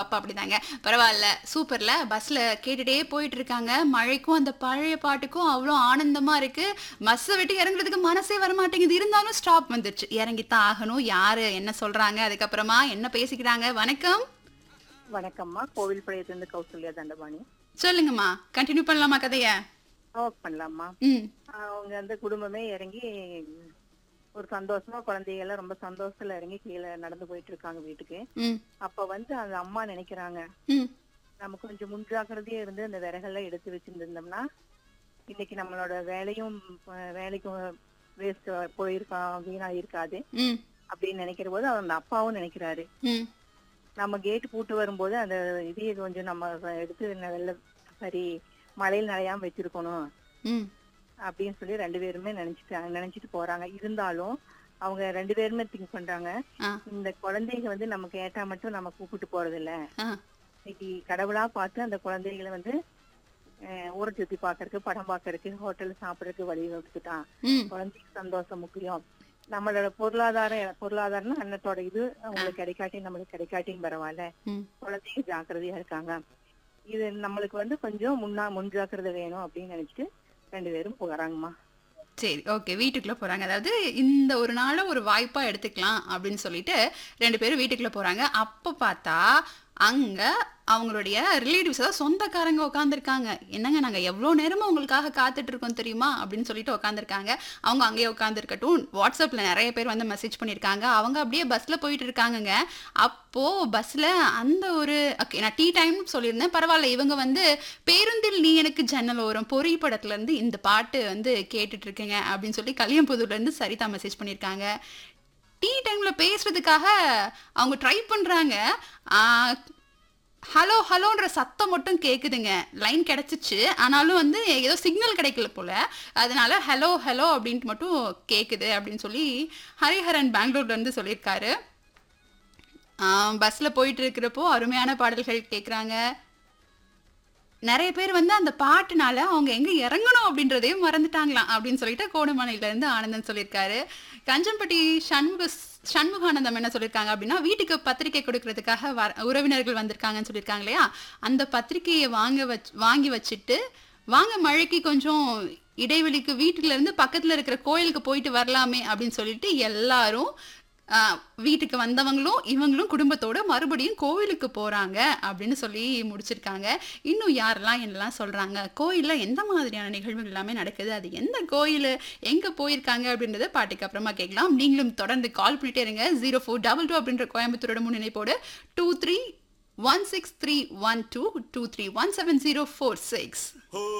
பாப்பா அப்படிதாங்க பரவாயில்ல சூப்பர்ல பஸ்ல கேட்டுட்டே போயிட்டு இருக்காங்க மழைக்கும் அந்த பழைய பாட்டுக்கும் அவ்வளோ ஆனந்தமா இருக்கு பஸ்ஸை விட்டு இறங்குறதுக்கு மனசே வர மாட்டேங்குது இருந்தாலும் ஸ்டாப் வந்துருச்சு இறங்கித்தான் ஆகணும் யாரு என்ன சொல்றாங்க அதுக்கப்புறமா என்ன பேசிக்கிறாங்க வணக்கம் வணக்கம்மா கோவில்பாளையத்திலிருந்து கௌசல்யா தண்டபாணி சொல்லுங்கம்மா கண்டினியூ பண்ணலாமா கதைய ஒர்க் பண்ணலாம்மா ம் அவங்க அந்த குடும்பமே இறங்கி ஒரு சந்தோஷமா குழந்தைங்க எல்லாம் ரொம்ப சந்தோஷத்துல இறங்கி கீழே நடந்து போயிட்டு இருக்காங்க வீட்டுக்கு ம் அப்ப வந்து அந்த அம்மா நினைக்கிறாங்க ம் நம்ம கொஞ்சம் முன்ஜாக்கிரதையா இருந்து அந்த விறகெல்லாம் எடுத்து வச்சிருந்தோம்னா இன்னைக்கு நம்மளோட வேலையும் அஹ், வேலைக்கும் வேஸ்ட் போயிருக்கா வீணா இருக்காது ம் அப்படின்னு நினைக்கிற போது அந்த அப்பாவும் நினைக்கிறாரு ம் நம்ம கேட் பூட்டு வரும்போது அந்த இதையை கொஞ்சம் நம்ம எடுத்து நல்ல சரி மழையில் நனையாம வச்சிருக்கணும் ம் அப்படின்னு சொல்லி ரெண்டு பேருமே நினைச்சிட்டாங்க நினைச்சிட்டு போறாங்க இருந்தாலும் அவங்க ரெண்டு பேருமே திங்க் பண்றாங்க ஆ இந்த குழந்தைங்க வந்து நம்ம கேட்டா மட்டும் நம்ம கூப்பிட்டு போறது இல்ல ஆ இன்னைக்கு கடவுளா பார்த்து அந்த குழந்தைகளை வந்து அஹ், ஊரை சுத்தி பாக்குறதுக்கு படம் பாக்குறதுக்கு ஹோட்டல் சாப்பிடறதுக்கு வழி வகுத்துட்டான் ம் குழந்தைக்கு சந்தோஷம் முக்கியம் நம்மளோட பொருளாதாரம் பொருளாதாரம்னா அன்னத்தோட இது அவங்களுக்கு கிடைக்காட்டி நம்மளுக்கு கிடைக்காட்டியும் பரவாயில்ல ம் குழந்தைங்க ஜாக்கிரதையா இருக்காங்க இது நம்மளுக்கு வந்து கொஞ்சம் முன்னா முன்ஜாக்கிரதை வேணும் அப்படின்னு நினைச்சிட்டு ரெண்டு பேரும் போறாங்கம்மா சரி ஓகே வீட்டுக்குள்ள போறாங்க அதாவது இந்த ஒரு நாளை ஒரு வாய்ப்பா எடுத்துக்கலாம் அப்படின்னு சொல்லிட்டு ரெண்டு பேரும் வீட்டுக்குள்ள போறாங்க அப்ப பார்த்தா அங்க அவங்களுடைய ரிலேட்டிவ்ஸ் அதாவது சொந்தக்காரங்க உட்காந்துருக்காங்க என்னங்க நாங்க எவ்வளோ நேரமா உங்களுக்காக காத்துட்டு இருக்கோம் தெரியுமா அப்படின்னு சொல்லிட்டு உட்காந்துருக்காங்க அவங்க அங்கேயே உட்காந்துருக்கட்டும் வாட்ஸ்அப்ல நிறைய பேர் வந்து மெசேஜ் பண்ணியிருக்காங்க அவங்க அப்படியே பஸ்ல போயிட்டு இருக்காங்கங்க அப்போ பஸ்ல அந்த ஒரு ஓகே நான் டீ டைம் சொல்லியிருந்தேன் பரவாயில்ல இவங்க வந்து பேருந்தில் நீ எனக்கு ஜன்னல் ஓரம் பொறி படத்துல இருந்து இந்த பாட்டு வந்து கேட்டுட்டு இருக்கேங்க அப்படின்னு சொல்லி கலியம்புதூர்ல இருந்து சரிதா மெசேஜ் பண்ணியிருக்காங்க டீ டைம்ல பேசுறதுக்காக அவங்க ட்ரை பண்றாங்க ஹலோ ஹலோன்ற சத்தம் மட்டும் கேக்குதுங்க லைன் கிடைச்சிச்சு ஆனாலும் வந்து ஏதோ சிக்னல் கிடைக்கல போல அதனால ஹலோ ஹலோ அப்படின்ட்டு மட்டும் கேக்குது அப்படின்னு சொல்லி ஹரிஹரன் பெங்களூர்ல இருந்து சொல்லியிருக்காரு பஸ்ல போயிட்டு இருக்கிறப்போ அருமையான பாடல்கள் கேட்குறாங்க நிறைய பேர் வந்து அந்த பாட்டுனால அவங்க எங்க இறங்கணும் அப்படின்றதையும் மறந்துட்டாங்களாம் அப்படின்னு சொல்லிட்டு கோடுமலையில இருந்து ஆனந்தன் சொல்லியிருக்காரு கஞ்சம்பட்டி சண்முக சண்முகானந்தம் என்ன சொல்லியிருக்காங்க அப்படின்னா வீட்டுக்கு பத்திரிக்கை கொடுக்கறதுக்காக வர உறவினர்கள் வந்திருக்காங்கன்னு சொல்லியிருக்காங்க இல்லையா அந்த பத்திரிக்கையை வாங்க வச் வாங்கி வச்சுட்டு வாங்க மழைக்கு கொஞ்சம் இடைவெளிக்கு வீட்டுல இருந்து பக்கத்துல இருக்கிற கோயிலுக்கு போயிட்டு வரலாமே அப்படின்னு சொல்லிட்டு எல்லாரும் ஆஹ், வீட்டுக்கு வந்தவங்களும் இவங்களும் குடும்பத்தோட மறுபடியும் கோவிலுக்கு போறாங்க அப்படின்னு சொல்லி முடிச்சிருக்காங்க இன்னும் யாரெல்லாம் என்னெல்லாம் சொல்றாங்க கோயில்ல எந்த மாதிரியான நிகழ்வுகள் எல்லாமே நடக்குது அது எந்த கோயில் எங்க போயிருக்காங்க அப்படின்றத பாட்டுக்கு அப்புறமா கேட்கலாம் நீங்களும் தொடர்ந்து கால் பண்ணிட்டே இருங்க ஜீரோ ஃபோர் டபுள் டூ அப்படின்ற கோயம்புத்தூரோட முன்னிணைப்போடு two three one six three one two two three one seven zero four six